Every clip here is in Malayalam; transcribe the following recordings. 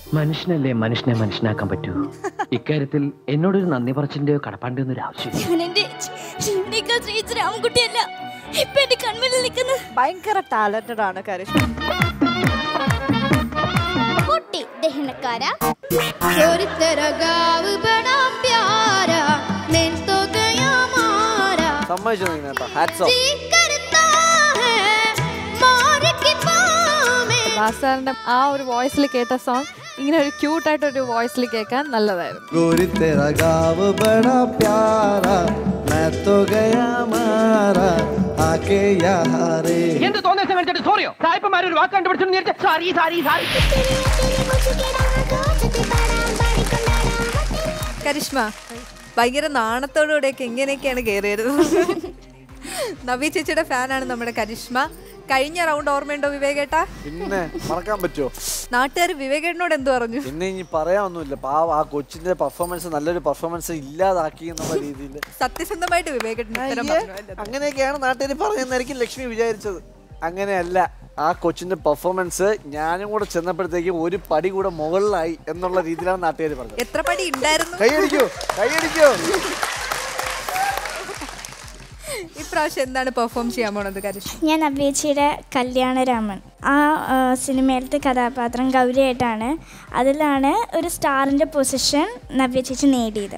മനുഷ്യനല്ലേ മനുഷ്യനെ മനസ്സിലാക്കാൻ പറ്റൂ ഇക്കാര്യത്തിൽ എന്നോടൊരു നന്ദി പറച്ചിന്റെയോ കടപ്പാണ്ടിയോ ഒന്നും ഒരു ആവശ്യമില്ല ഞാൻ എന്റെ ജീവനേക്കാൾ സ്നേഹിച്ച രാമൻകുട്ടിയല്ല ഇപ്പൊ എന്റെ കൺമുന്നിൽ നിൽക്കുന്നത് ഭയങ്കര ടാലന്റഡ് ആണ് കരിഷ്മ കുട്ടി ദഹനക്കാര ഒരു തെരകാവ് ബടാ പ്യാരാ मैं तो गया मारा സമ്മതിച്ചു നീ കേട്ടോ ഹാറ്റ്സ് ഓഫ് जी करता है मार के पाँव में ദാസാറിന്റെ ആ ഒരു വോയിസിൽ കേട്ട സോങ് ഇങ്ങനെ ഒരു ക്യൂട്ടായിട്ട് ഒരു വോയിസിൽ കേൾക്കാൻ നല്ലതായിരുന്നു गोरी तेरा गाँव बड़ा प्यारा मैं तो गया मारा आके यहाँ रे എന്ത് തോന്നിയ മേടിച്ചിട്ട് സോറിയോ സായിപ്പന്മാർ ഒരു വാക്ക് കണ്ടുപിടിച്ചു സാരി സാരി സാരി കരിഷ്മ ഭയങ്കര നാണത്തോടുകൂടെയൊക്കെ എങ്ങനെയൊക്കെയാണ് കയറിയത് നവി ചേച്ചിയുടെ ഫാനാണ് നമ്മുടെ കരിഷ്മ കഴിഞ്ഞ റൗണ്ട് ഓർമ്മയുണ്ടോ വിവേകേട്ടാ പിന്നെ മറക്കാൻ പറ്റുമോ നാട്ടുകാർ വിവേകേട്ടനോട് എന്തു പറഞ്ഞു പിന്നെ ഇനി പറയാനൊന്നുമില്ല പാവ ആ കൊച്ചിന്റെ പെർഫോമൻസ് നല്ലൊരു പെർഫോമൻസ് ഇല്ലാതാക്കി എന്നുള്ള രീതിയിൽ സത്യസന്ധമായിട്ട് വിവേകേട്ടൻ ഉത്തരം പറഞ്ഞു അല്ലേ? അങ്ങനെയൊക്കെയാണ് നാട്ടുകാർ പറയുന്നതായിരിക്കും ലക്ഷ്മി വിചാരിച്ചത് അങ്ങനെയല്ല ആ കൊച്ചിന്റെ പെർഫോമൻസ് ഞാനും കൂടെ ചെന്നപ്പോഴത്തേക്കും ഒരു പടി കൂടെ മുകളിലായി എന്നുള്ള രീതിയിലാണ് നാട്ടുകാർ പറഞ്ഞത് എത്ര പടി ഉണ്ടായിരുന്നു കൈയടിക്കൂ കൈയടിക്കൂ ഇപ്രാവശ്യം എന്താണ് പെർഫോം ചെയ്യാൻ പോണത് കരിഷ്മ ഞാൻ അഭ്യേച്ചിയുടെ കല്യാണരാമൻ ആ ആ, സിനിമയിലത്തെ കഥാപാത്രം ഗൗരിയായിട്ടാണ് അതിലാണ് ഒരു സ്റ്റാറിൻ്റെ പൊസിഷൻ നവ്യ ചേച്ചി നേടിയത്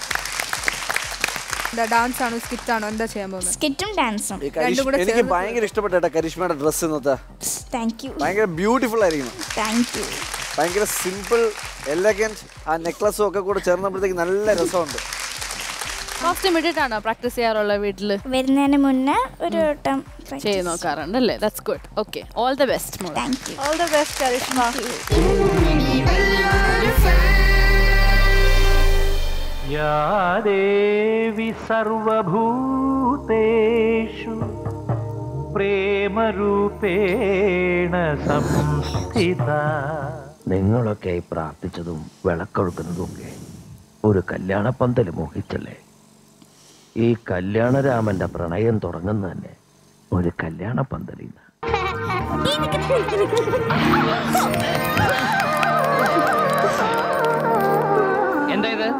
എന്താ ഡാൻസ് ആണോ സ്കിറ്റ് ആണോ എന്താ ചെയ്യാൻ പോകുന്നത് സ്കിറ്റും ഡാൻസും ഈ കരിഷ്- കൂടെ എനിക്ക് ചേർന്ന് ഭയങ്കര ഇഷ്ടപ്പെട്ട കേട്ടോ കരിഷ്മയുടെ ഡ്രസ്സ് ഇന്നത്തെ താങ്ക് യു ഭയങ്കര ബ്യൂട്ടിഫുൾ ആയിരിക്കണം താങ്ക് യു ഭയങ്കര സിമ്പിൾ എലഗൻറ്റ് ആ നെക്ലസും ഒക്കെ കൂടെ ചേർന്നപ്പോഴത്തേക്ക് നല്ല രസമുണ്ട് കോസ്റ്റ്യൂം ഇട്ടിട്ടാണോ പ്രാക്ടീസ് ചെയ്യാറുള്ള വീട്ടിൽ വരുന്നതിന് മുന്നേ ഒരു വട്ടം ചെയ്ത് നോക്കാറുണ്ട് അല്ലേ that's good okay all the best മോളെ thank you all the best Karishma या देवि सर्वभूतेषु प्रेमरूपेण संस्थिता നിങ്ങളൊക്കെ ഈ പ്രാർത്ഥിച്ചതും വിളക്കൊഴുക്കുന്നതും ഒക്കെ ഒരു കല്യാണ പന്തല് മോഹിച്ചല്ലേ ഈ കല്യാണരാമന്റെ പ്രണയം തുടങ്ങുന്ന തന്നെ ഒരു കല്യാണ പന്തലിൽ നിന്ന് എന്താ ഇത്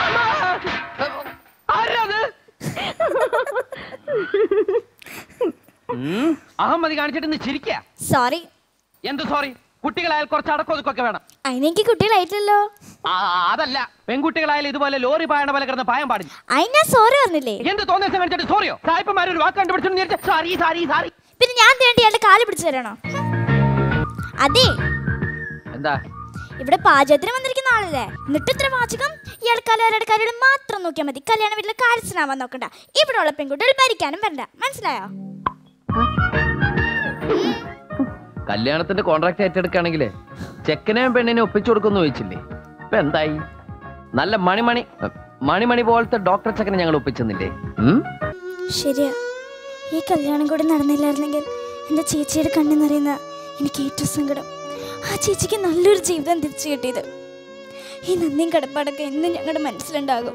അഹമ്മതി കാണിച്ചിട്ട് ഇന്ന് ചിരിക്കുക സോറി എന്ത് സോറി കുട്ടികളായാൽ കുറച്ച് അടക്കൊതുക്കൊക്കെ വേണം അതിനെനിക്ക് കുട്ടികളായിട്ടില്ലല്ലോ ആ, അതല്ല പെൺകുട്ടികളായാലും ഇതുപോലെ ലോറി പായണ പോലെ കിടന്ന് പായം പാടില്ല അതിന് ഞാൻ സോറി പറഞ്ഞില്ലേ എന്ത് തോന്നിയ മേടിച്ചിട്ട് സോറിയോ സായിപ്പന്മാർ ഒരു വാക്ക് കണ്ടുപിടിച്ചു സാരി സാരി സാരി പിന്നെ ഞാൻ വേണ്ടി ഇയാളുടെ കാല് പിടിച്ചു തരണോ അതെ എന്താ ഇവിടെ പാചകത്തിന് വന്നിരിക്കുന്ന ആളല്ലേ എന്നിട്ട് ഇത്ര വാചകം ഇയാൾ കലാരുടെ കാര്യങ്ങൾ മാത്രം നോക്കിയാൽ മതി കല്യാണ വീട്ടിൽ കാര്യസ്ഥനാവാൻ നോക്കണ്ട ഇവിടെ ഉള്ള പെൺകുട്ടികൾ ഭരിക്കാനും വരണ്ട മനസ്സിലായോ കല്യാണത്തിന്റെ കോൺട്രാക്ട് ഏറ്റെടുക്കുകയാണെങ്കിലേ ചെക്കനെയും പെണ്ണിനെ ഒപ്പിച്ചു കൊടുക്കുന്നു ചോദിച്ചില്ലേ ഇപ്പൊ എന്തായി നല്ല മണിമണി മണിമണി പോലത്തെ ഡോക്ടർ ചെക്കനെ ഞങ്ങൾ ഒപ്പിച്ചെന്നില്ലേ ഉം? ശരിയാ ഈ കല്യാണം കൂടി നടന്നില്ലായിരുന്നെങ്കിൽ എൻ്റെ ചേച്ചിയുടെ കണ്ണിൽ നിറയുന്ന എനിക്ക് ഏറ്റവും സങ്കടം ആ ചേച്ചിക്ക് നല്ലൊരു ജീവിതം തിരിച്ചു കിട്ടിയത് ഈ നന്ദിയും കടപ്പാടൊക്കെ എന്നും ഞങ്ങളുടെ മനസ്സിലുണ്ടാകും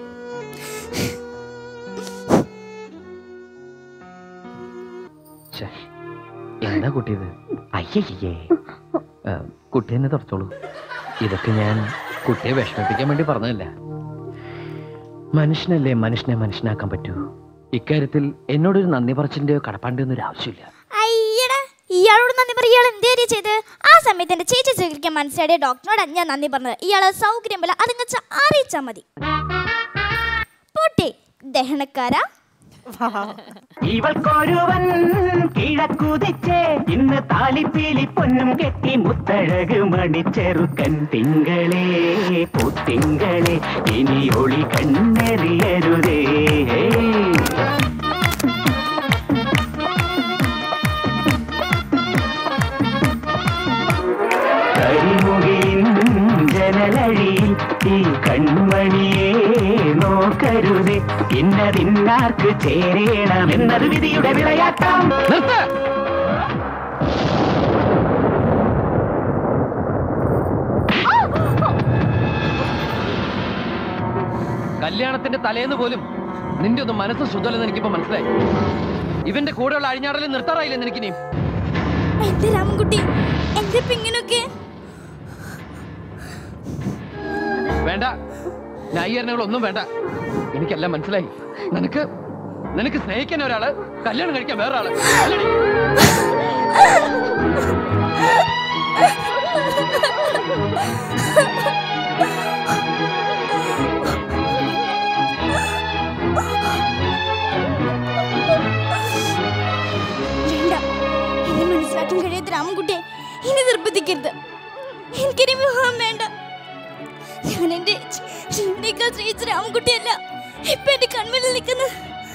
ശ്ശെ, എന്താ കുട്ടിയത് അയ്യയ്യേ ആ, കുട്ടി എന്നെ തുറച്ചോളൂ ഇതൊക്കെ ഞാൻ കുട്ടിയെ വിഷമിപ്പിക്കാൻ വേണ്ടി പറഞ്ഞതല്ല മനുഷ്യനല്ലേ മനുഷ്യനെ മനസ്സിലാക്കാൻ പറ്റൂ ഇക്കാര്യത്തിൽ എന്നോടൊരു നന്ദി പറച്ചിന്റെയോ കടപ്പാണ്ടിയോ ഒന്നും ഒരു ആവശ്യമില്ല അയ്യടാ ഇയാളോട് നന്ദി പറയും ഇയാൾ എന്തേരി ചെയ്ത് ആ സമയത്ത് എൻ്റെ ചേച്ചി സ്വീകരിക്കാൻ മനസ്സിലായ ഡോക്ടറിനോട് ഞാൻ നന്ദി പറഞ്ഞത് ഇയാളെ സൗകര്യം പോലെ അതങ്ങ് അറിയിച്ചാൽ മതി പോട്ടെ ദഹനക്കാരാ ഇവൾക്കൊരുവൻ കിഴക്കുതിച്ചേ ഇന്ന് താലിപ്പീലി പൊന്നും കെട്ടി മുത്തഴക് മണിച്ചെറുക്കൻ തിങ്കളേ പൂത്തിങ്കളേ ഇനി ഒളി കണ്ണെറിയരുതേ കരിമുകിൻ ജനലഴിയിൽ ഈ കൺമണിയെ നോക്കരുതേ ഇന്നതിന്നാർക്ക് ചേരേണം എന്നത് വിധിയുടെ വിളയാട്ടം നിർത്ത് കല്യാണത്തിന്റെ തലേന്ന് പോലും നിന്റെ ഒന്നും മനസ്സ് ശുദ്ധമല്ലെന്ന് എനിക്കിപ്പോ മനസ്സിലായി ഇവന്റെ കൂടെയുള്ള അഴിഞ്ഞാടലിൽ നിർത്താറായില്ലെന്ന് എനിക്കിനി എന്റെ രാമൻകുട്ടി എന്റെ ഇപ്പൊ ഇങ്ങനൊക്കെ വേണ്ട ന്യായീകരണങ്ങളൊന്നും വേണ്ട എനിക്കെല്ലാം മനസ്സിലായി നിനക്ക് നിനക്ക് സ്നേഹിക്കാൻ ഒരാള് കല്യാണം കഴിക്കാൻ വേറെ ആള് അല്ലടി? വേണ്ട എന്നെ മനസ്സിലാക്കാൻ കഴിയാത്ത രാമൻകുട്ടിയെ ഇനി നിർബന്ധിക്കരുത് എനിക്കിനി വിവാഹം വേണ്ട ഞാൻ എന്റെ ജീവനേക്കാൾ സ്നേഹിച്ച രാമൻകുട്ടിയല്ല ഇപ്പൊ എന്റെ കൺമുന്നിൽ നിൽക്കുന്നത്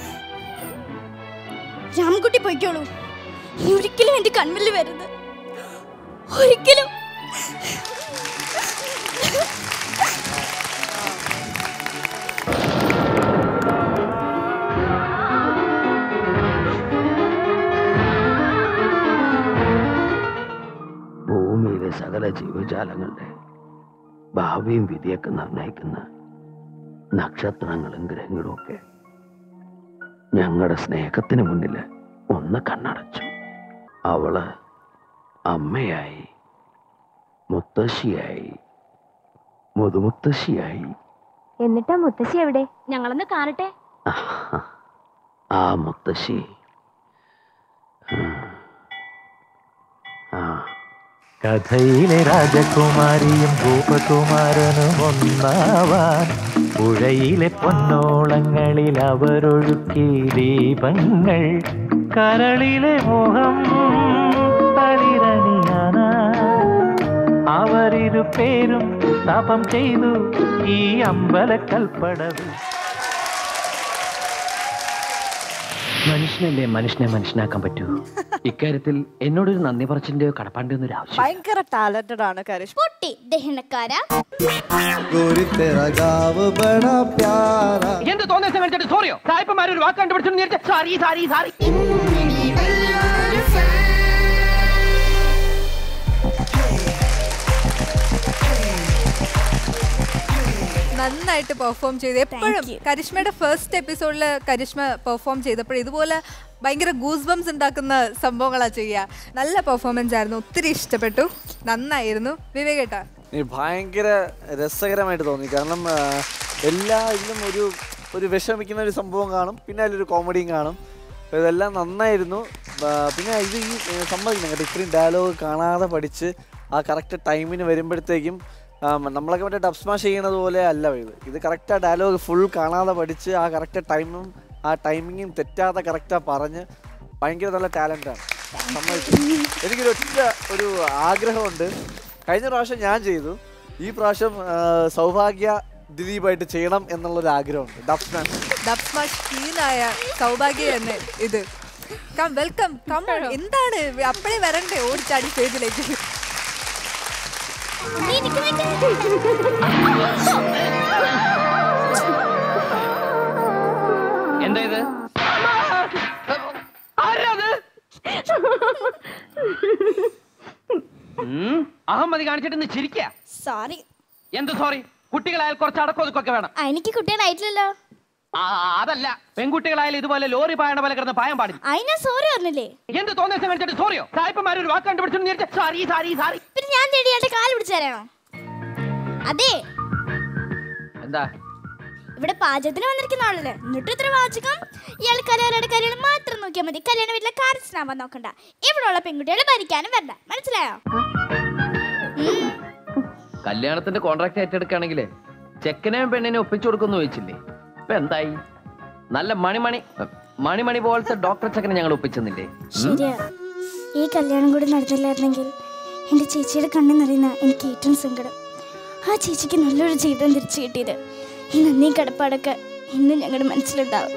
രാമൻകുട്ടി പൊയ്ക്കോളൂ ഇനി ഒരിക്കലും എന്റെ കൺമുന്നിൽ വരരുത് ഒരിക്കലും ഭൂമിയിലെ സകല ജീവജാലങ്ങളുടെ ഭാവിയും വിധിയൊക്കെ നിർണയിക്കുന്ന നക്ഷത്രങ്ങളും ഗ്രഹങ്ങളും ഒക്കെ ഞങ്ങളുടെ സ്നേഹത്തിന് മുന്നിൽ ഒന്ന് കണ്ണടച്ചു അവള് അമ്മയായി മുത്തശ്ശിയായി മുതുമുത്തശ്ശിയായി എന്നിട്ടാ മുത്തശ്ശി എവിടെ ഞങ്ങളൊന്ന് കാണട്ടെ ആ മുത്തശ്ശി ഉം. ആ കഥയിലെ രാജകുമാരിയും ഗോപകുമാരനും ഒന്നാവാൻ പുഴയിലെ പൊന്നോളങ്ങളിൽ അവരൊഴുക്കി ദീപങ്ങൾ കരളിലെ മോഹം തളിരണിയാന അവരിരു പേരും തപം ചെയ്തു ഈ അമ്പലക്കൽപ്പടവിൽ മനുഷ്യനല്ലേ മനുഷ്യനെ മനസ്സിലാക്കാൻ പറ്റൂ ഇക്കാര്യത്തിൽ എന്നോടൊരു നന്ദി പറച്ചിന്റെയോ കടപ്പാണ്ടിയോ ഒരു ആവശ്യം ഭയങ്കര ടാലന്റഡ് ആണ് കരിഷ് പൊട്ടി ദഹനക്കാര गोरी तेरा गाँव बड़ा प्यारा എന്ത് തോന്നിയ മേടിച്ചിട്ട് സോറിയോ സായിപ്പന്മാർ ഒരു വാക്ക് കണ്ടുപിടിച്ചു സാരി സാരി സാരി നന്നായിട്ട് പെർഫോം ചെയ്തു എപ്പോഴും കരിഷ്മയുടെ ഫസ്റ്റ് എപ്പിസോഡിൽ കരിഷ്മ പെർഫോം ചെയ്തപ്പോൾ ഇതുപോലെ ഭയങ്കര ഗൂസ് ബംസ് ഉണ്ടാക്കുന്ന സംഭവങ്ങളാണ് ചെയ്യുക നല്ല പെർഫോമൻസ് ആയിരുന്നു ഒത്തിരി ഇഷ്ടപ്പെട്ടു നന്നായിരുന്നു വിവേകേട്ടാ എനിക്ക് ഭയങ്കര രസകരമായിട്ട് തോന്നി കാരണം ആ, എല്ലാ ഇതിലും ഒരു ഒരു വിഷമിക്കുന്ന ഒരു സംഭവം കാണും പിന്നെ അതിലൊരു കോമഡിയും കാണും അപ്പോൾ ഇതെല്ലാം നന്നായിരുന്നു ആ, പിന്നെ ഇത് ഈ ഏ, സമ്മതിക്കണം കേട്ടോ ഇത്രയും ഡയലോഗ് കാണാതെ പഠിച്ച് ആ കറക്റ്റ് ടൈമിന് വരുമ്പോഴത്തേക്കും ആ, നമ്മളൊക്കെ മറ്റേ ഡബ് സ്മാഷ് ചെയ്യണത് പോലെ അല്ല ഇത് ഇത് കറക്റ്റ് ആ ഡയലോഗ് ഫുൾ കാണാതെ പഠിച്ച് ആ കറക്റ്റ് ടൈമും ആ ടൈമിങ്ങും തെറ്റാതെ കറക്റ്റാണ് പറഞ്ഞ് ഭയങ്കര നല്ല ടാലൻ്റാണ് സമ്മതിച്ചു എനിക്കൊരു ഒറ്റ ഒരു ആഗ്രഹമുണ്ട് കഴിഞ്ഞ പ്രാവശ്യം ഞാൻ ചെയ്തു ഈ പ്രാവശ്യം ആ, സൗഭാഗ്യ ദിലീപായിട്ട് ചെയ്യണം എന്നുള്ളൊരു ആഗ്രഹമുണ്ട് ഡബ് സ്മാഷ് ഡബ് സ്മാഷ് ക്വീനായ സൗഭാഗ്യ തന്നെ ഇത് കം വെൽക്കം കം എന്താണ് അപ്പോഴേ വരണ്ടേ ഓടിച്ചാടി സ്റ്റേജിലേക്ക് എന്താ ഇത് ആരാത് ഉം, അഹമ്മതി കാണിച്ചിട്ട് ഇന്ന് ചിരിക്ക സോറി എന്ത് സോറി കുട്ടികളായാൽ കുറച്ച് അടക്കൊതുക്കൊക്കെ വേണം എനിക്ക് കുട്ടികളായിട്ടില്ലല്ലോ ആ, അതല്ല പെൺകുട്ടികളായാലും ഇതുപോലെ ലോറി പായണ പോലെ കിടന്ന് പായം പാടില്ല അതിനാ സോറി പറഞ്ഞില്ലേ എന്ത് തോന്നിയ മേടിച്ചിട്ട് സോറിയോ സായിപ്പന്മാർ ഒരു വാക്ക് കണ്ടുപിടിച്ചു സാരി സാരി സാരി പിന്നെ ഞാൻ തേടി ഇയാളുടെ കാല് പിടിച്ചു തരാണോ അതെ എന്താ ഇവിടെ പാചകത്തിന് വന്നിരിക്കുന്ന ആളല്ലേ എന്നിട്ട് ഇത്ര വാചകം ഇയാൾ കല്യാണയുടെ കല്യാണം മാത്രം നോക്കിയാൽ മതി കല്യാണ വീട്ടിലെ കാര്യസ്ഥനാവാൻ നോക്കണ്ട ഇവിടെയുള്ള പെൺകുട്ടികളെ ഭരിക്കാനും വരണ്ട മനസ്സിലായോ കല്യാണത്തിന്റെ കോൺട്രാക്ട് ഏറ്റെടുക്കുകയാണെങ്കിൽ ചെക്കനെയും പെണ്ണിനെ ഒപ്പിച്ചു കൊടുക്കുന്നു ചോദിച്ചില്ലേ ഇപ്പൊ എന്തായി നല്ല മണിമണി മണിമണി പോലത്തെ ഡോക്ടർ ചെക്കനെ ഞങ്ങൾ ഒപ്പിച്ചെന്നില്ലേ ശരിയാ ഈ കല്യാണം കൂടി നടന്നില്ലായിരുന്നെങ്കിൽ എൻ്റെ ചേച്ചിയുടെ കണ്ണിൽ നിറയുന്ന എനിക്ക് ഏറ്റവും സങ്കടം ആ ചേച്ചിക്ക് നല്ലൊരു ജീവിതം തിരിച്ചു കിട്ടിയത് ഈ നന്ദി കടപ്പാടൊക്കെ ഇന്നും ഞങ്ങളുടെ മനസ്സിലുണ്ടാവും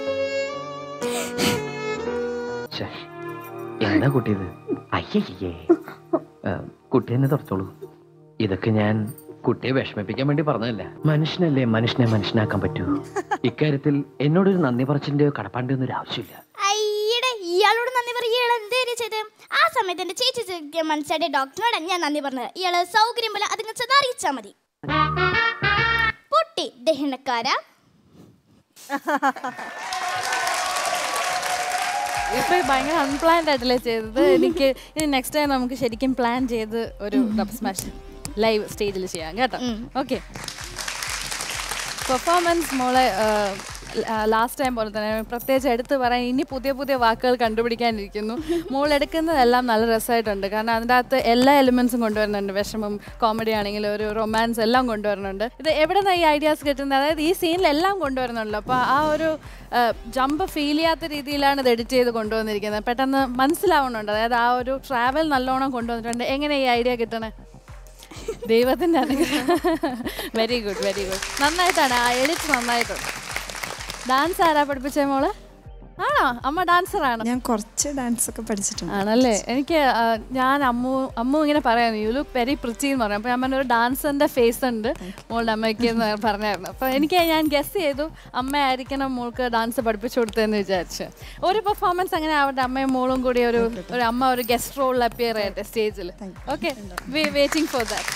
ഛെ, എന്താ കുട്ടി ഇത് അയ്യയ്യേ ആ, കുട്ടി എന്നെ തുറച്ചോളൂ ഇതൊക്കെ ഞാൻ കുട്ടിയെ വിഷമിപ്പിക്കാൻ വേണ്ടി പറഞ്ഞതല്ല മനുഷ്യനല്ലേ മനുഷ്യനെ മനസ്സിലാക്കാൻ പറ്റൂ ഇക്കാര്യത്തിൽ എന്നോടൊരു നന്ദി പറച്ചിന്റെയോ കടപ്പാണ്ടിയോ ഒരു ആവശ്യമില്ല അയ്യടെ ഇയാളോട് നന്ദി പറയുക ഇയാൾ എന്തേലും ചെയ്ത് ആ സമയത്ത് എൻ്റെ ചേച്ചി ചോദിക്കാൻ മനസ്സിലായ ഡോക്ടറിനോട് ഞാൻ നന്ദി പറഞ്ഞത് ഇയാള് സൗകര്യം പോലെ അതിങ്ങനെ ചെന്ന് അറിയിച്ചാൽ മതി പൊട്ടി ദഹനക്കാര ഇപ്പൊ ഭയങ്കര അൺപ്ലാൻഡ് ആയിട്ടല്ലേ ചെയ്തത് എനിക്ക് ഇനി നെക്സ്റ്റ് ടൈം നമുക്ക് ശരിക്കും പ്ലാൻ ചെയ്ത് ഒരു ഡബ് സ്മാഷ് ലൈവ് സ്റ്റേജിൽ ചെയ്യാം കേട്ടോ ഓക്കെ പെർഫോമൻസ് മോളെ ലാസ്റ്റ് ടൈം പോലെ തന്നെ പ്രത്യേകിച്ച് എടുത്ത് പറയാൻ ഇനി പുതിയ പുതിയ വാക്കുകൾ കണ്ടുപിടിക്കാനിരിക്കുന്നു മോൾ എടുക്കുന്നതെല്ലാം നല്ല രസമായിട്ടുണ്ട് കാരണം അതിൻ്റെ അകത്ത് എല്ലാ എലിമെൻസും കൊണ്ടുവരുന്നുണ്ട് വിഷമം കോമഡി ആണെങ്കിലും ഒരു റൊമാൻസ് എല്ലാം കൊണ്ടുവരുന്നുണ്ട് ഇത് എവിടെ നിന്നാണ് ഈ ഐഡിയാസ് കിട്ടുന്നത് അതായത് ഈ സീനിലെല്ലാം കൊണ്ടുവരുന്നുണ്ടല്ലോ അപ്പോൾ ആ ഒരു ജമ്പ് ഫീൽ ചെയ്യാത്ത രീതിയിലാണ് ഇത് എഡിറ്റ് ചെയ്ത് കൊണ്ടുവന്നിരിക്കുന്നത് പെട്ടെന്ന് മനസ്സിലാവുന്നുണ്ട് അതായത് ആ ഒരു ട്രാവൽ നല്ലോണം കൊണ്ടുവന്നിട്ടുണ്ട് എങ്ങനെ ഈ ഐഡിയ കിട്ടണേ ദൈവത്തിൻ്റെ അനുഗ്രഹം വെരി ഗുഡ് വെരി ഗുഡ് നന്നായിട്ടാണ് ആ എഡിറ്റ് നന്നായിട്ടുണ്ട് ഡാൻസ് ആരാ പഠിപ്പിച്ചേ മോള് ആണോ അമ്മ ഡാൻസർ ആണ് ഞാൻ കുറച്ച് ഡാൻസ് ഒക്കെ പഠിച്ചിട്ടുണ്ട് ആണല്ലേ എനിക്ക് ആ, ഞാൻ അമ്മു അമ്മു ഇങ്ങനെ പറയായിരുന്നു യു ലുക്ക് വെരി പ്രിച്ചി എന്ന് പറഞ്ഞു അപ്പോൾ ഞാൻ പറഞ്ഞ ഒരു ഡാൻസറിന്റെ ഫേസ് ഉണ്ട് മോളുടെ അമ്മയ്ക്ക് എന്ന് പറഞ്ഞായിരുന്നു അപ്പോൾ എനിക്ക് ഞാൻ ഗസ് ചെയ്തു അമ്മയായിരിക്കണം മോൾക്ക് ഡാൻസ് പഠിപ്പിച്ചു കൊടുത്തതെന്ന് വിചാരിച്ചു ഒരു പെർഫോമൻസ് അങ്ങനെ ആവട്ടെ അമ്മയും മോളും കൂടി ഒരു ഒരു അമ്മ ഒരു ഗസ്റ്റ് റോളിൽ അപ്പിയർ ചെയ്യട്ടെ സ്റ്റേജിൽ ഓക്കെ വെയിറ്റിംഗ് ഫോർ ദാറ്റ്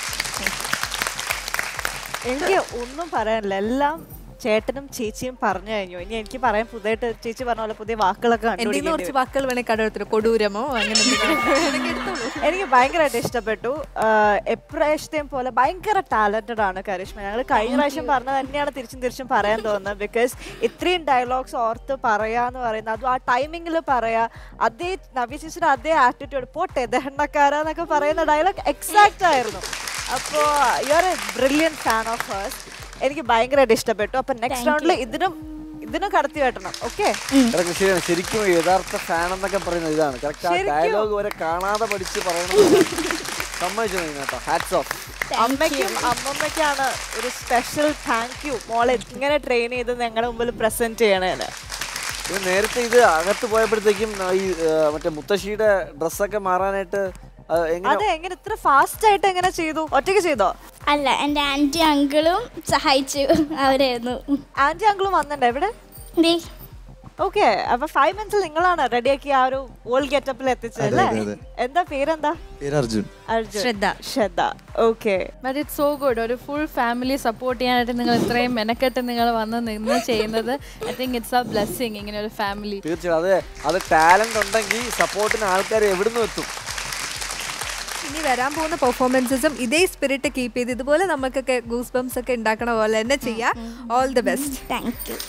എനിക്ക് ഒന്നും പറയാനില്ല എല്ലാം ചേട്ടനും ചേച്ചിയും പറഞ്ഞു കഴിഞ്ഞു ഇനി എനിക്ക് പറയാൻ പുതിയതായിട്ട് ചേച്ചി പറഞ്ഞ പോലെ പുതിയ വാക്കുകളൊക്കെ എന്റെ കണ്ടുപിടിക്കേണ്ടി കുറച്ച് വരും. വാക്കുകൾ വേണേ കടമെടുത്തിട്ട് കൊടൂരമോ അങ്ങനെ എനിക്ക് ഭയങ്കരമായിട്ട് ഇഷ്ടപ്പെട്ടു ആഹ് എപ്രാവശ്യത്തെയും പോലെ ഭയങ്കര ടാലന്റഡ് ആണ് കരിഷ്മ ഞങ്ങൾ കഴിഞ്ഞ പ്രാവശ്യം പറഞ്ഞത് തന്നെയാണ് തിരിച്ചും തിരിച്ചും പറയാൻ തോന്നുന്നത് ബിക്കോസ് ഇത്രയും ഡയലോഗ്സ് ഓർത്ത് പറയാന്ന് പറയുന്നത് അതും ആ ടൈമിങ്ങിൽ പറയാ അതേ നവ്യ ചേച്ചിയുടെ അതേ ആറ്റിറ്റ്യൂഡ് പോട്ടെ ദഹണ്ണക്കാര എന്നൊക്കെ പറയുന്ന ഡയലോഗ് എക്സാക്റ്റ് ആയിരുന്നു അപ്പോൾ you are a brilliant fan of hers എനിക്ക് ഭയങ്കരമായിട്ട് ഇഷ്ടപ്പെട്ടു അപ്പൊ നെക്സ്റ്റ് Thank റൗണ്ടിൽ you. ഇതിനും ഇതിനും കടത്തി വെട്ടണം ഓക്കെ കറക്റ്റ് ശരിയാണ് ശരിക്കും യഥാർത്ഥ ഫാൻ എന്നൊക്കെ പറയുന്നത് ഇതാണ് കറക്റ്റ് ആ ശരിക്കും. ഡയലോഗ് വരെ കാണാതെ പഠിച്ച് പറയണം സമ്മതിച്ചു കേട്ടോ ഹാറ്റ്സ് ഓഫ് അമ്മയ്ക്കും അമ്മമ്മയ്ക്കാണ് ഒരു സ്പെഷ്യൽ താങ്ക് യു മോളെ ഇങ്ങനെ ട്രെയിൻ ചെയ്ത് ഞങ്ങളുടെ മുമ്പിൽ പ്രസന്റ് ചെയ്യണേന് ഇത് നേരത്തെ ഇത് അകത്ത് പോയപ്പോഴത്തേക്കും ആ, ഈ ആ, മറ്റേ മുത്തശ്ശിയുടെ ഡ്രസ്സൊക്കെ മാറാനായിട്ട് ആ, എങ്ങനെ അതെ എങ്ങനെ ഇത്ര ഫാസ്റ്റ് ആയിട്ട് എങ്ങനെ ചെയ്തു ഒറ്റയ്ക്ക് ചെയ്തോ അല്ല എൻ്റെ ആൻറ്റി അങ്കിളും സഹായിച്ചു അവരായിരുന്നു ആന്റി അങ്കിളും വന്നിട്ടുണ്ട് എവിടെ ദേ, ഓക്കെ അപ്പൊ ഫൈവ് മിനിറ്റ്സിൽ നിങ്ങളാണ് റെഡിയാക്കി ആ ഒരു ഓൾഡ് ഗെറ്റപ്പിൽ എത്തിച്ചത് അതെ, അല്ലേ അതെ, അതെ. എന്താ പേരെന്താ പേര് Arjun Arjun Shraddha. Shraddha okay but it's so good ഒരു ഫുൾ ഫാമിലി സപ്പോർട്ട് ചെയ്യാനായിട്ട് നിങ്ങൾ ഇത്രയും മെനക്കെട്ട് നിങ്ങൾ വന്ന് നിന്ന് ചെയ്യുന്നത് I think it's a blessing ഇങ്ങനെ ഒരു ഫാമിലി തീർച്ചയായും അത് അത് ടാലന്റ് ഉണ്ടെങ്കിൽ സപ്പോർട്ടിന് ആൾക്കാർ എവിടുന്ന് എത്തും ഇനി വരാൻ പോകുന്ന പെർഫോമൻസസും ഇതേ സ്പിരിറ്റ് കീപ്പ് ചെയ്ത് ഇതുപോലെ നമുക്കൊക്കെ ഗൂസ് ബംസ് ഒക്കെ ഉണ്ടാക്കണ പോലെ തന്നെ ചെയ്യാം all the best thank you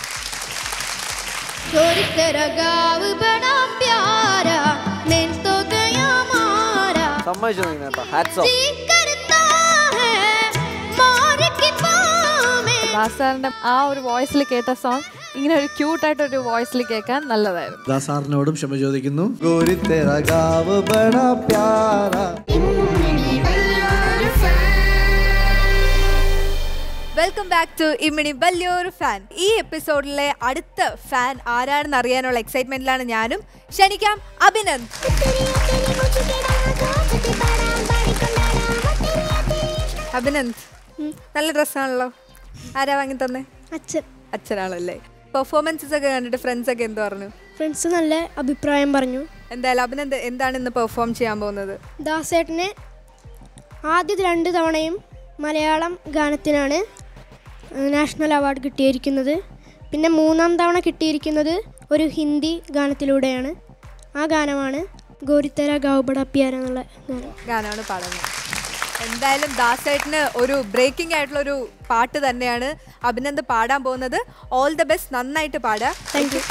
छोरी तेरा गाँव बड़ा प्यारा मैं तो गया मारा സമ്മതിച്ചു നീ കേട്ടോ ഹാറ്റ്സ് ഓഫ് जी करता है मोर की पाँव में ദാസാറിന്റെ ആ ഒരു വോയിസിൽ കേട്ട സോങ് ഇങ്ങനെ ഒരു ക്യൂട്ടായിട്ട് ഒരു വോയിസിൽ കേൾക്കാൻ നല്ലതായിരുന്നു ദാസാറിനോടും ക്ഷമ ചോദിക്കുന്നു ഗോരി തെര ഗാവ് ബടാ പ്യാരാ വെൽക്കം ബാക്ക് ടു ഇമ്മിണി വലിയൊരു ഫാൻ ഈ എപ്പിസോഡിലെ അടുത്ത ഫാൻ ആരാണെന്ന് അറിയാനുള്ള എക്സൈറ്റ്മെന്റിലാണ് ഞാനും ക്ഷണിക്കാം അഭിനന്ദ് അഭിനന്ദ് നല്ല ഡ്രസ്സാണല്ലോ ആരാ വാങ്ങി തന്നെ അച്ഛൻ അച്ഛനാണല്ലേ പെർഫോമൻസസ് ഒക്കെ കണ്ടിട്ട് ഫ്രണ്ട്സ് ഒക്കെ എന്ത് പറഞ്ഞു ഫ്രണ്ട്സ് നല്ല അഭിപ്രായം പറഞ്ഞു എന്തായാലും അഭിനന്ദ് എന്താണ് ഇന്ന് പെർഫോം ചെയ്യാൻ പോകുന്നത് ദാസേട്ടന് ആദ്യ രണ്ട് തവണയും മലയാളം ഗാനത്തിനാണ് നാഷണൽ അവാർഡ് കിട്ടിയിരിക്കുന്നത് പിന്നെ മൂന്നാം തവണ കിട്ടിയിരിക്കുന്നത് ഒരു ഹിന്ദി ഗാനത്തിലൂടെയാണ് ആ ഗാനമാണ് ഗോരിത്തര ഗൗബട പ്യാര എന്നുള്ള ഗാനം ഗാനമാണ് പാടുന്നത് എന്തായാലും ദാസേട്ടന് ഒരു ബ്രേക്കിംഗ് ആയിട്ടുള്ള ഒരു പാട്ട് തന്നെയാണ് അഭിനന്ദ് പാടാൻ പോകുന്നത് ഓൾ ദ ബെസ്റ്റ് നന്നായിട്ട് പാടുക താങ്ക് യു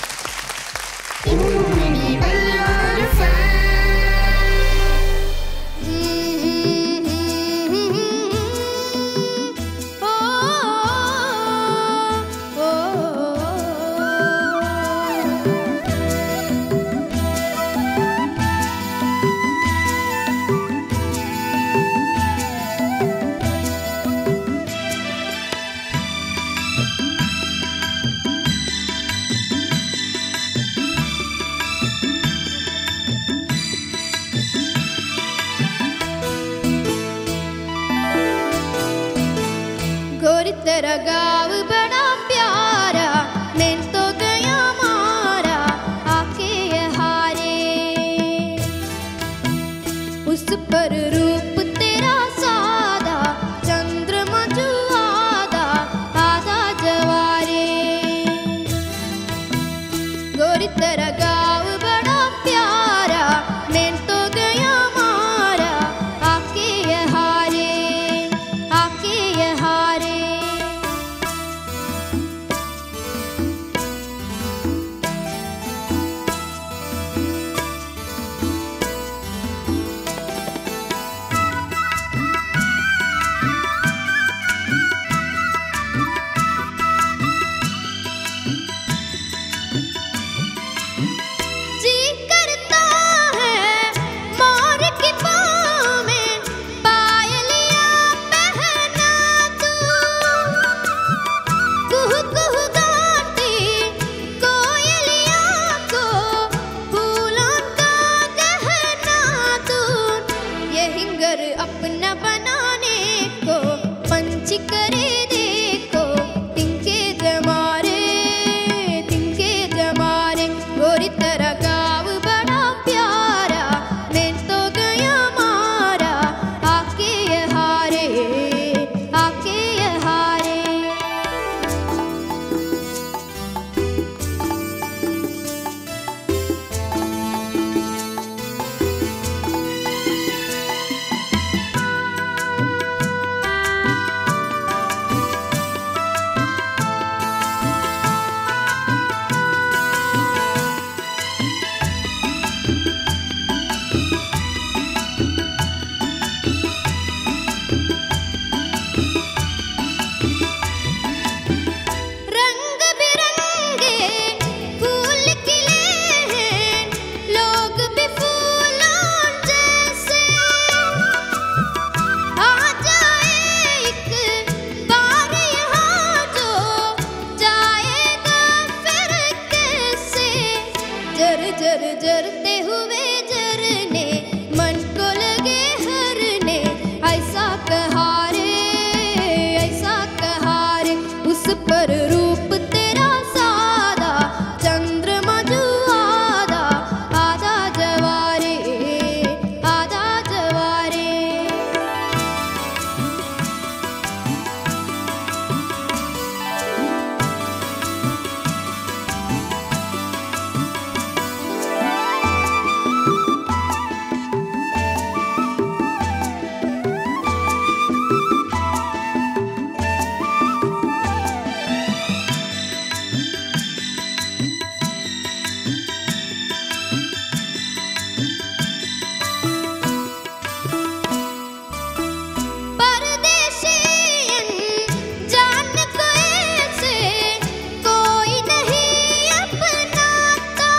गोरी तेरा गाँव बड़ा प्यारा मैं तो गया मारा आके ये हारे उस पर रूप तेरा सादा चंद्रमा जो आधा आधा जवारे गोरी तेरा गाँव बड़ा प्यारा मैं तो गया मारा आके ये हारे आके ये हारे जर जरते हुए जरने मन को लगे हरने ऐसा कहारे ऐसा कहारे उस पर रूप तेरा सादा चंद्रमा जो आधा आधा जवारे आधा जवारे परदेशियन जान को ऐसे कोई नहीं अपनाता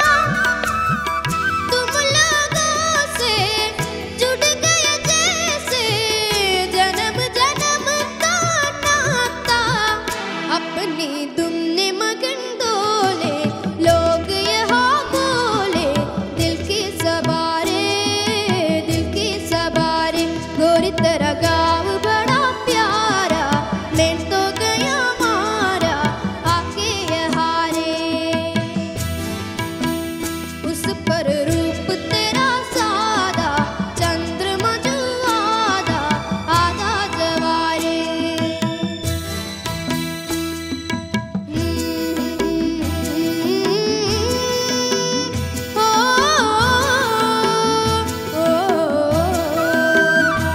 तुम लोगों से जुड़ गए जैसे जन्म जन्म का नाता अपनी तुमने मगन डोले लोग यहाँ बोले दिल की सवारे दिल की सवारे गोरी तेरा गाँव बड़ा प्यारा मैं तो गया मारा आके यहाँ रे उस पर रूप तेरा सादा चंद्रमा जो आधा आधा जवारे ओ, ओ, ओ, ओ।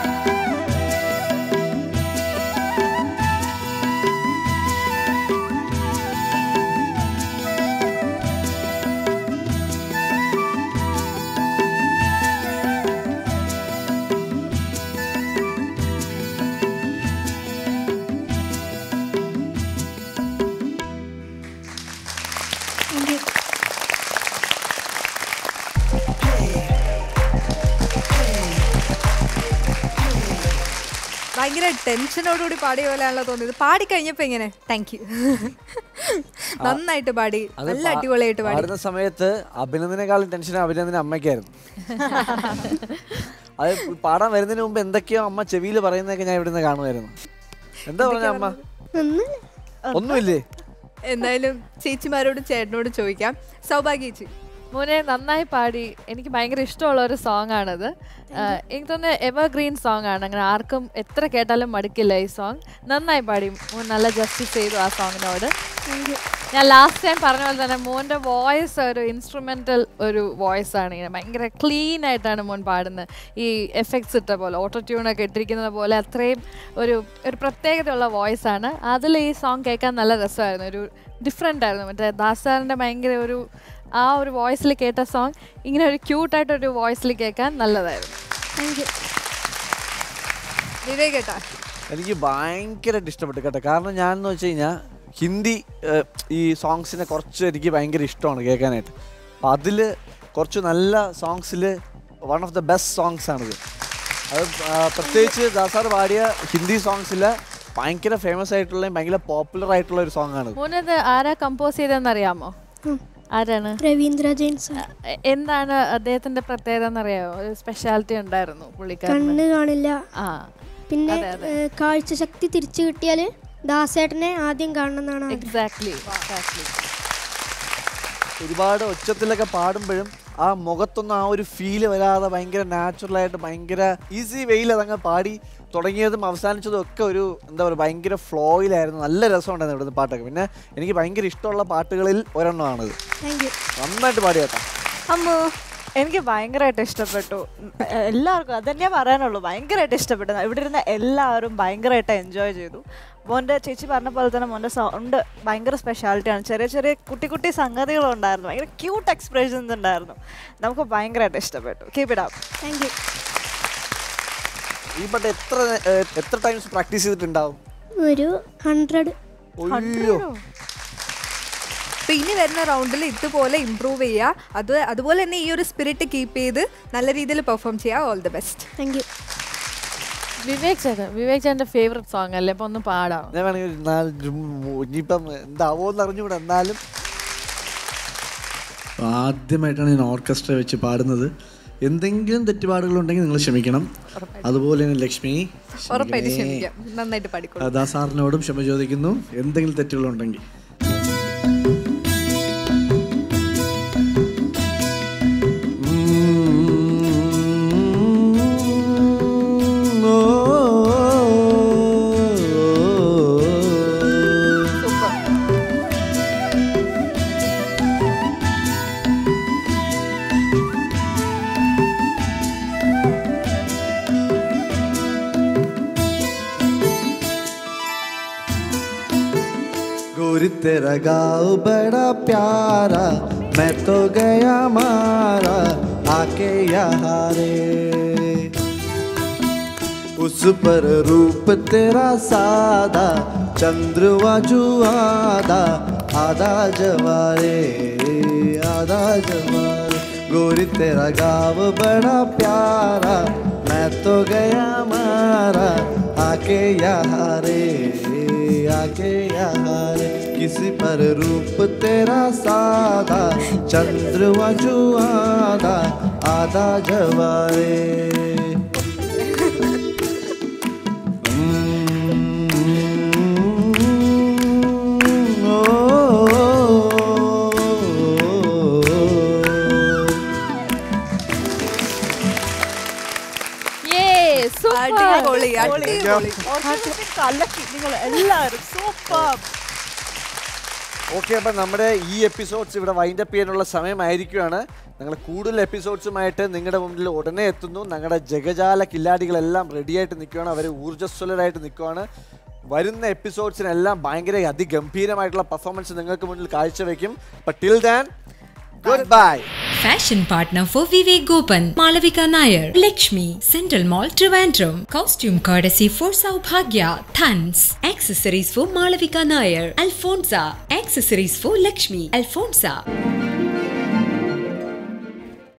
ഭയങ്കര ടെൻഷനോടുകൂടി പാടിയ പോലെയാണല്ലോ തോന്നിയത് പാടി കഴിഞ്ഞപ്പോ എങ്ങനെ താങ്ക് യു നന്നായിട്ട് പാടി അത് നല്ല പാ- അടിപൊളിയായിട്ട് പാടി പാടുന്ന സമയത്ത് അഭിനന്ദനേക്കാളും ടെൻഷൻ അഭിനന്ദന അമ്മയ്ക്കായിരുന്നു അത് പാടാൻ വരുന്നതിന് മുമ്പ് എന്തൊക്കെയോ അമ്മ ചെവിയിൽ പറയുന്നതൊക്കെ ഞാൻ ഇവിടുന്ന് കാണുമായിരുന്നു എന്താ പറഞ്ഞ അമ്മ ഒന്നുമില്ലേ എന്തായാലും ചേച്ചിമാരോട് ചേട്ടനോട് ചോദിക്കാം സൗഭാഗ്യ ചേച്ചി മോനെ നന്നായി പാടി എനിക്ക് ഭയങ്കര ഇഷ്ടമുള്ള ഒരു സോങ് ആണത് ആഹ് എനിക്ക് തോന്നുന്നു എവർ ഗ്രീൻ സോങ് ആണ് അങ്ങനെ ആർക്കും എത്ര കേട്ടാലും മടുക്കില്ല ഈ സോങ് നന്നായി പാടി മോൻ നല്ല ജസ്റ്റിസ് ചെയ്തു ആ സോങ്ങിനോട് ഞാൻ ലാസ്റ്റ് ടൈം പറഞ്ഞ പോലെ തന്നെ മോൻ്റെ വോയിസ് ഒരു ഇൻസ്ട്രുമെൻ്റൽ ഒരു വോയിസ് ആണ് ഇങ്ങനെ ഭയങ്കര ക്ലീൻ ആയിട്ടാണ് മോൻ പാടുന്നത് ഈ എഫക്ട്സ് ഇട്ട പോലെ ഓട്ടോ ട്യൂണൊക്കെ ഇട്ടിരിക്കുന്നത് പോലെ അത്രയും ഒരു ഒരു പ്രത്യേകതയുള്ള വോയിസ് ആണ് അതിൽ ഈ സോങ് കേൾക്കാൻ നല്ല രസമായിരുന്നു ഒരു ഡിഫറെൻ്റ് ആയിരുന്നു മറ്റേ ദാസാറിൻ്റെ ഭയങ്കര ഒരു ആ ഒരു വോയിസിൽ കേട്ട സോങ് ഇങ്ങനെ ഒരു ക്യൂട്ടായിട്ടൊരു വോയിസിൽ കേൾക്കാൻ നല്ലതായിരുന്നു താങ്ക് യു വിവേക് ഏട്ടാ എനിക്ക് ഭയങ്കരമായിട്ട് ഇഷ്ടപ്പെട്ടു കേട്ടോ കാരണം ഞാൻ എന്ന് വെച്ച് കഴിഞ്ഞാൽ ഹിന്ദി ഏഹ്, ഈ സോങ്സിനെ കുറച്ച് എനിക്ക് ഭയങ്കര ഇഷ്ടമാണ് കേൾക്കാനായിട്ട് അപ്പം അതിൽ കുറച്ച് നല്ല സോങ്സിൽ one of the best songs ആണിത് അത് ആ, പ്രത്യേകിച്ച് ദാസാർ പാടിയ ഹിന്ദി സോങ്സിൽ ഭയങ്കര ഫേമസ് ആയിട്ടുള്ള ഭയങ്കര പോപ്പുലർ ആയിട്ടുള്ള ഒരു സോങ് ആണ് മോനത് ആരാ കമ്പോസ് ചെയ്തതെന്ന് അറിയാമോ ആരാണ് രവീന്ദ്ര ജെയിൻ സാർ എ- എന്താണ് അദ്ദേഹത്തിന്റെ പ്രത്യേകത എന്നറിയാമോ ഒരു സ്പെഷ്യാലിറ്റി ഉണ്ടായിരുന്നു പുള്ളിക്കാരന് കണ്ണ് കാണില്ല ആ പിന്നെ അതെ, അതെ. ഏഹ്, കാഴ്ചശക്തി തിരിച്ചു കിട്ടിയാൽ ദാസേട്ടനെ ആദ്യം കാണണമെന്നാണ് ആഗ്രഹം. എക്സാക്ട്ലി എക്സാക്ട്ലി ഒരുപാട് ഒച്ചത്തിലൊക്കെ പാടുമ്പോഴും ആ മുഖത്തൊന്നും ആ ഒരു ഫീല് വരാതെ ഭയങ്കര നാച്ചുറലായിട്ട് ഭയങ്കര ഈസി വെയിൽ അതങ്ങ് പാടി തുടങ്ങിയതും അവസാനിച്ചതും ഒക്കെ ഒരു എന്താ പറയുക ഭയങ്കര ഫ്ലോയിലായിരുന്നു നല്ല രസമുണ്ടായിരുന്നു ഇവിടുന്ന് പാട്ടൊക്കെ പിന്നെ എനിക്ക് ഭയങ്കര ഇഷ്ടമുള്ള പാട്ടുകളിൽ ഒരെണ്ണമാണിത് താങ്ക് യു നന്നായിട്ട് പാടിയേട്ടാ അമ്മു എനിക്ക് ഭയങ്കരമായിട്ട് ഇഷ്ടപ്പെട്ടു ഉം, എ- എല്ലാവർക്കും അതന്നെ പറയാനുള്ളൂ ഭയങ്കരമായിട്ട് ഇഷ്ടപ്പെട്ടു ഇവിടെ ഇരുന്ന എല്ലാവരും ഭയങ്കരമായിട്ട് എൻജോയ് ചെയ്തു മോൻ്റെ ചേച്ചി പറഞ്ഞ പോലെ തന്നെ മോൻ്റെ സൗണ്ട് ഭയങ്കര സ്പെഷ്യാലിറ്റിയാണ് ചെറിയ ചെറിയ കുട്ടി കുട്ടി സംഗതികളുണ്ടായിരുന്നു ഭയങ്കര ക്യൂട്ട് എക്സ്പ്രഷൻസ് ഉണ്ടായിരുന്നു നമുക്ക് ഭയങ്കരമായിട്ട് ഇഷ്ടപ്പെട്ടു keep it up thank you ഈ പാട്ട് എത്ര ഏഹ്, എത്ര ടൈംസ് പ്രാക്ടീസ് ചെയ്തിട്ടുണ്ടാവും ഒരു ഹൺഡ്രഡ് അയ്യോ അപ്പൊ ഇനി വരുന്ന റൗണ്ടിൽ ഇതുപോലെ ഇമ്പ്രൂവ് ചെയ്യുക അത് അതുപോലെ തന്നെ ഈ ഒരു സ്പിരിറ്റ് കീപ്പ് ചെയ്ത് നല്ല രീതിയിൽ പെർഫോം ചെയ്യുക all the best thank you Vivek ചേട്ടൻ വിവേക് ചേട്ടന്റെ ഫേവറേറ്റ് സോങ് അല്ലേ അപ്പൊ ഒന്ന് പാടാം ഞാൻ വേണമെങ്കിൽ ഒരു നാല് ജും- ഇനിയിപ്പം എന്താവോന്ന് അറിഞ്ഞുകൂടെ എന്നാലും ആദ്യമായിട്ടാണ് ഞാൻ ഓർക്കസ്ട്ര വെച്ച് പാടുന്നത് എന്തെങ്കിലും തെറ്റുപാടുകളുണ്ടെങ്കിൽ നിങ്ങൾ ക്ഷമിക്കണം അതുപോലെ തന്നെ ലക്ഷ്മി ഉറപ്പായിട്ട് ക്ഷമിക്കണേ. ക്ഷമിക്കാം നന്നായിട്ട് പാടിക്കോളൂ ആ, ദാസാറിനോടും ക്ഷമ ചോദിക്കുന്നു എന്തെങ്കിലും തെറ്റുകളുണ്ടെങ്കിൽ गोरी तेरा गाँव बड़ा प्यारा मैं तो गया मारा आके यहाँ रे उस पर रूप तेरा सादा चंद्रवा जुआदा आधा जवारे आधा जवारे गोरी तेरा गाँव बड़ा प्यारा मैं तो गया मारा आके यहाँ रे आके यहाँ रे किसी पर रूप तेरा सादा चंद्रवा जुआदा आधा जवारे അടിപൊളി അടിപൊളി കലക്കി നിങ്ങൾ എല്ലാവരും സൂപ്പർ ഓക്കെ അപ്പം നമ്മുടെ ഈ എപ്പിസോഡ്സ് ഇവിടെ വൈൻഡ് അപ്പ് ചെയ്യാനുള്ള സമയമായിരിക്കുകയാണ് ഞങ്ങൾ കൂടുതൽ എപ്പിസോഡ്സുമായിട്ട് നിങ്ങളുടെ മുമ്പിൽ ഉടനെ എത്തുന്നു ഞങ്ങളുടെ ജഗജാല കില്ലാടികളെല്ലാം റെഡിയായിട്ട് നിൽക്കുകയാണ് അവർ ഊർജ്ജസ്വലരായിട്ട് നിൽക്കുകയാണ് വരുന്ന എപ്പിസോഡ്സിനെല്ലാം ഭയങ്കര അതിഗംഭീരമായിട്ടുള്ള പെർഫോമൻസ് നിങ്ങൾക്ക് മുന്നിൽ കാഴ്ചവെക്കും അപ്പം till then goodbye Fashion partner for Vivek Gopan, Malavika Nair, Lakshmi, Central Mall, Trivandrum. Costume courtesy for Saubhagya, Thans. Accessories for Malavika Nair, Alfonsa. Accessories for Lakshmi, Alfonsa.